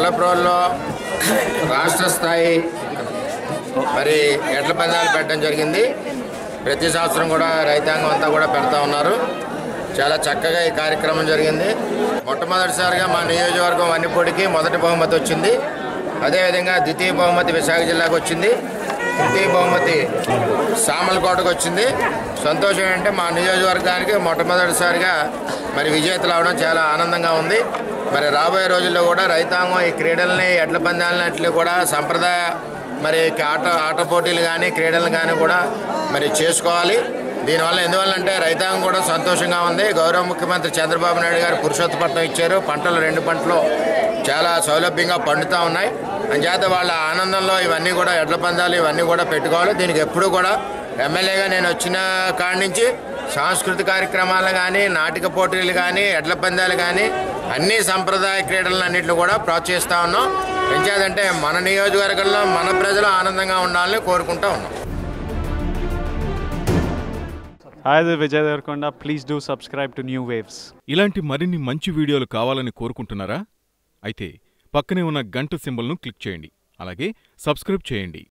గొల్లప్రోల్లో రాష్ట్ర స్థాయి మరి ఎడ్ల పందాలు పెట్టడం జరిగింది ప్రతి సంవత్సరం కూడా రైతాంగం అంతా కూడా పెడతా ఉన్నారు చాలా చక్కగా ఈ కార్యక్రమం జరిగింది మొట్టమొదటిసారిగా మా నియోజకవర్గం వన్నిపూడికి మొదటి బహుమతి వచ్చింది అదేవిధంగా ద్వితీయ బహుమతి విశాఖ జిల్లాకు వచ్చింది తృతీయ బహుమతి సామలకోటకు వచ్చింది సంతోషం ఏంటంటే మా నియోజకవర్గానికి మొట్టమొదటిసారిగా మరి విజేతలు అవడం చాలా ఆనందంగా ఉంది మరి రాబోయే రోజుల్లో కూడా రైతాంగం ఈ క్రీడల్ని ఎడ్ల పందాలన్నింటినీ కూడా సంప్రదాయ మరి ఆట ఆట పోటీలు కానీ క్రీడలు కానీ కూడా మరి చేసుకోవాలి దీనివల్ల ఎందువల్లంటే రైతాంగం కూడా సంతోషంగా ఉంది గౌరవ ముఖ్యమంత్రి చంద్రబాబు నాయుడు గారు పురుషోత్తపట్నం ఇచ్చారు పంటలు రెండు పంటలు చాలా సౌలభ్యంగా పండుతూ ఉన్నాయి అంచేత వాళ్ళ ఆనందంలో ఇవన్నీ కూడా ఎడ్ల పందాలు ఇవన్నీ కూడా పెట్టుకోవాలి దీనికి ఎప్పుడు కూడా ఎమ్మెల్యేగా నేను వచ్చిన కాడి నుంచి సాంస్కృతిక కార్యక్రమాలు కానీ నాటిక పోటీలు కానీ ఎడ్ల పందాలు కానీ అన్ని సంప్రదాయ క్రీడలన్నింటిని కూడా ప్రోత్సహిస్తూ ఉన్నాం ఎంచేదంటే మన నియోజకవర్గంలో మన ప్రజలు ఆనందంగా ఉండాలని కోరుకుంటూ ఉన్నాం Hi, this is Vijay Devarkonda. Please do subscribe to New Waves. ఇలాంటి మరిన్ని మంచి వీడియోలు కావాలని కోరుకుంటున్నారా అయితే పక్కనే ఉన్న గంట సింబల్ను క్లిక్ చేయండి అలాగే సబ్స్క్రైబ్ చేయండి